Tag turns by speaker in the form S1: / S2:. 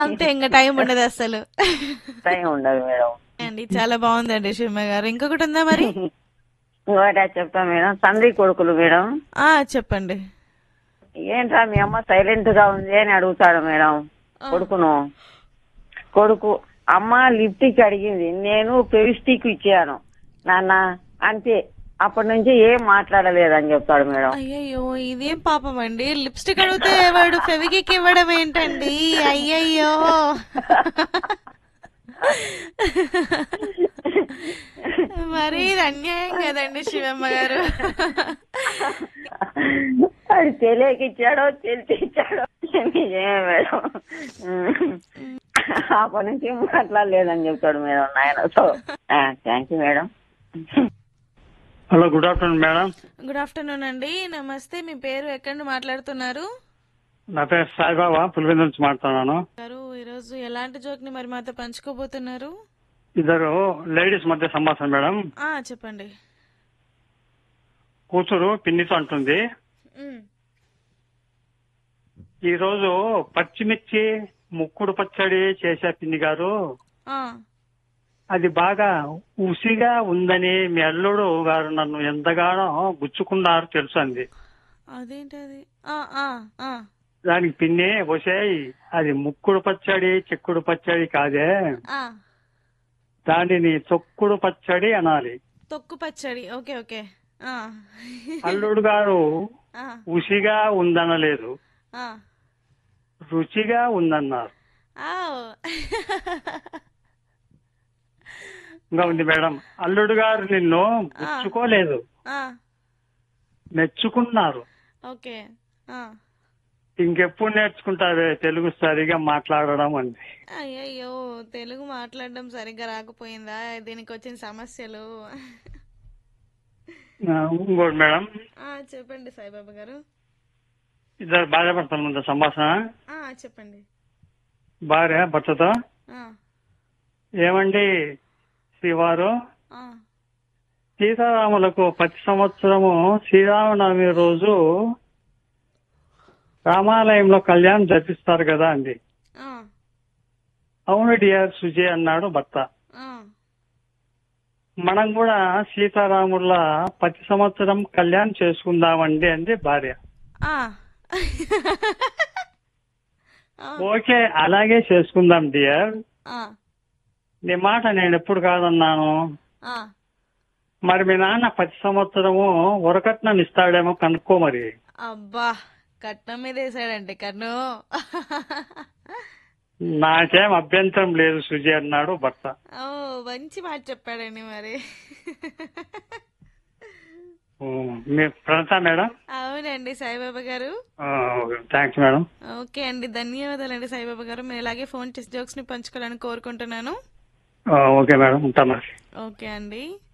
S1: అంతే ఇంకా టైం ఉండదు అసలు
S2: టైం ఉండదు మేడం
S1: అండి చాలా బాగుందండి శర్మ గారు ఇంకొకటి ఉందా మరి
S2: ఇంకోటి చెప్తా మేడం తండ్రి కొడుకులు మేడం
S1: ఆ చెప్పండి
S2: ఏంట్రా మీ అమ్మ సైలెంట్ గా ఉంది అని అడుగుతాడు మేడం కొడుకును కొడుకు అమ్మ లిప్టిక్ అడిగింది నేను పెవిస్టిక్ ఇచ్చాను నాన్న అంతే అప్పటి నుంచి ఏం మాట్లాడలేదని చెప్తాడు మేడం
S1: అయ్యయ్యో ఇదేం పాపం అండి లిప్స్టిక్ అడిగితే వాడు ఫెవికిక్ ఇవ్వడం ఏంటండి అయ్యయ్యో మరి ఇది అన్యాయం కదండి శివమ్మ గారు
S2: అది తెలియక ఇచ్చాడో తెలిసి ఇచ్చాడో నిజమే మేడం అప్పటి నుంచి ఏం మాట్లాడలేదని చెప్తాడు మేడం నాయన so thank you madam
S3: hello good afternoon madam
S1: good afternoon అండి నమస్తే మీ పేరు ఎక్కడి నుండి మాట్లాడుతున్నారు
S3: నా పేరు సాయిబాబా పులివెందు నుంచి మాట్లాడుతున్నాను
S1: గారు ఈరోజు ఎలాంటి జోక్ ని మరి మాతో పంచుకోబోతున్నారు
S3: ఇద్దరు లేడీస్ మధ్య సంభాషణ మేడం
S1: ఆ చెప్పండి
S3: కూతురు పిన్నితో అంటుంది
S1: ఉమ్,
S3: ఈ రోజు పచ్చిమిర్చి ముక్కుడు పచ్చడి చేసే పిన్ని గారు
S1: ఆ,
S3: అది బాగా ఉసిగా ఉందని మీ అల్లుడు గారు నన్ను ఎంతగానో గుచ్చుకున్నారు తెలుసు అంది
S1: అదేంటి అది ఆ, ఆ, ఆ.
S3: దానికి పిన్ని పోసేయ్ అది ముక్కుడు పచ్చడి చిక్కుడు పచ్చడి కాదే
S1: ఆ,
S3: దానిని తొక్కుడు పచ్చడి అనాలి
S1: తొక్కు పచ్చడి ఓకే ఓకే ఆ.
S3: అల్లుడు గారు
S1: ఆ,
S3: ఉసిగా ఉందనలేదు
S1: ఆ.
S3: రుచిగా ఉందన్నారు
S1: ఆవ్.
S3: ఇంకా ఉంది మేడం అల్లుడు గారు నిన్ను పుచ్చుకోలేదు
S1: ఆ,
S3: మెచ్చుకున్నారు
S1: ఓకే ఆ.
S3: ఇంకెప్పుడు నేర్చుకుంటావే తెలుగు సరిగా మాట్లాడడం అంది
S1: అయ్యయ్యో తెలుగు మాట్లాడడం సరిగ్గా రాకపోయిందా దీనికి వచ్చిన సమస్యలు
S3: ఆ, ఇంకోటి మేడం
S1: ఆ చెప్పండి సాయిబాబా గారు
S3: ఇద్దరు భార్య భర్తల మధ్య సంభాషణ
S1: ఆ చెప్పండి
S3: భార్య భర్తతో
S1: ఆ,
S3: ఏమండి శ్రీవారు
S1: ఆ,
S3: సీతారాములకు ప్రతి సంవత్సరము శ్రీరామనవమి రోజు రామాలయంలో కళ్యాణం జరిపిస్తారు కదా అండి
S1: ఆ,
S3: అవును డియర్ సుజయ్ అన్నాడు భర్త
S1: ఆ.
S3: మనం కూడా సీతారాముల ప్రతి సంవత్సరం కళ్యాణం చేసుకుందామండి అంది భార్య
S1: ఆ. ఆ,
S3: ఓకే అలాగే చేసుకుందాం డియర్
S1: ఆ,
S3: నీ మాట నేను ఎప్పుడు కాదన్నాను
S1: ఆ.
S3: మరి మీ నాన్న ప్రతి సంవత్సరము వరకట్నం ఇస్తాడేమో కనుక్కో మరి
S1: అబ్బా కట్నం మీద వేసాడంటే కన్ను
S3: నాకేం అభ్యంతరం లేదు సుజయ్ అన్నాడు భర్త
S1: ఓ మంచి మాట చెప్పాడండి మరి
S3: ఓ, మీ ప్రణత మేడం
S1: అవునండి సాయిబాబా గారు
S3: థ్యాంక్స్ మేడం
S1: ఓకే అండి ధన్యవాదాలండి సాయిబాబా గారు మీరు ఇలాగే ఫోన్ చేసి జోక్స్ ని పంచుకోవాలని కోరుకుంటున్నాను
S3: ఓకే మేడం ఉంటా మరి
S1: ఓకే అండి